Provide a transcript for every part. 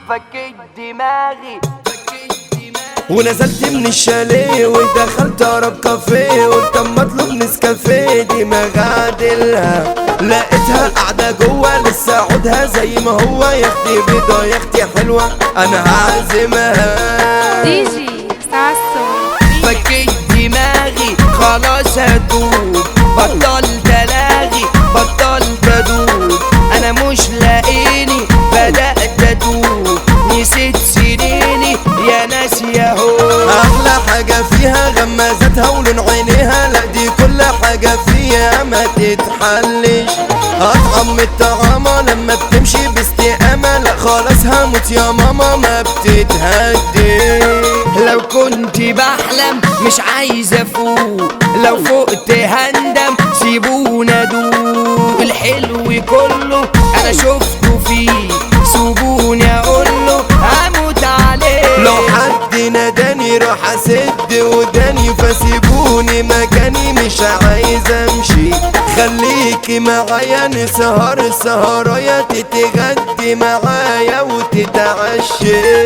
فكيت دماغي ونزلت من الشاليه ودخلت عرب كافيه قلت اما اطلب نسكافيه دماغ عادلها لقيتها قاعدة جوه لسه عودها زي ما هو يا اختي بيضة يا اختي حلوة انا هعزمها دي جي ساسو فكيت دماغي خلاص هدوب بطلت الاغي بطلت ادوب انا مش لاقيني بدأت ادوب نسيت سنيني يا ناس يا هو احلى حاجة فيها غمازتها ولون عينيها لا دي كل حاجة فيها ما تتحلش اطعم الطعامة لما بتمشي باستقامة لا خلاص هموت يا ماما ما بتتهدي لو كنت بحلم مش عايز افوق لو فقت هندم سيبونا دوق الحلو كله انا شفته فيه سيبوني اقول له هموت عليه لو حد ناداني راح اسد وداني فسيبوني مكاني مش عايز امشي خليكي معايا نسهر السهرايا تتغدي معايا وتتعشي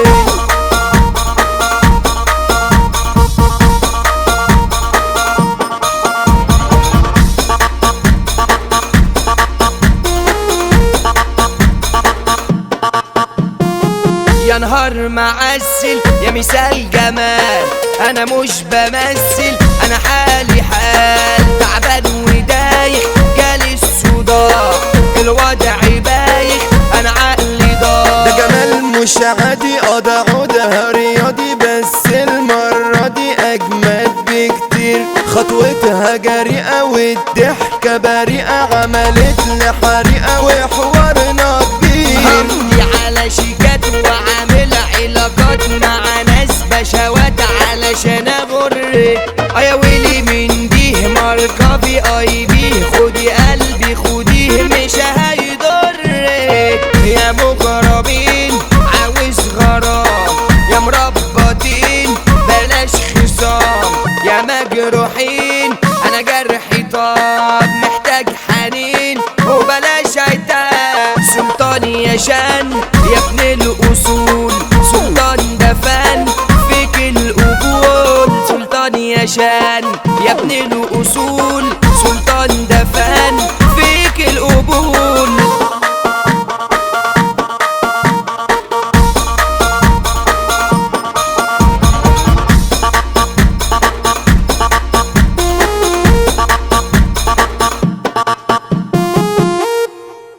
يا نهار معسل يا مثال جمال انا مش بمثل انا حالي حال تعبان ودايخ جالي الصداع الوضع بايخ انا عقلي ضاع ده جمال مش عادي قضى عودها رياضي بس المرة دي أجمد بكتير خطوتها جريئة والضحكة بريئة عملت لي حريقة وحوارنا كبير همضي على شيكات وعامل علاقات مع ناس بشوات علشان اغرك يا ويلي من دي ماركة في اي بي خدي قلبي خديه مش هيضرك يا مغربين عاوز غرام يا مربطين بلاش خصام يا مجروحين انا جرحي طاب محتاج حنين وبلاش عتاب سلطاني يا شان يا ابن الاصول سلطان دفن فيك القبول سلطان يا شان يا ابن الأصول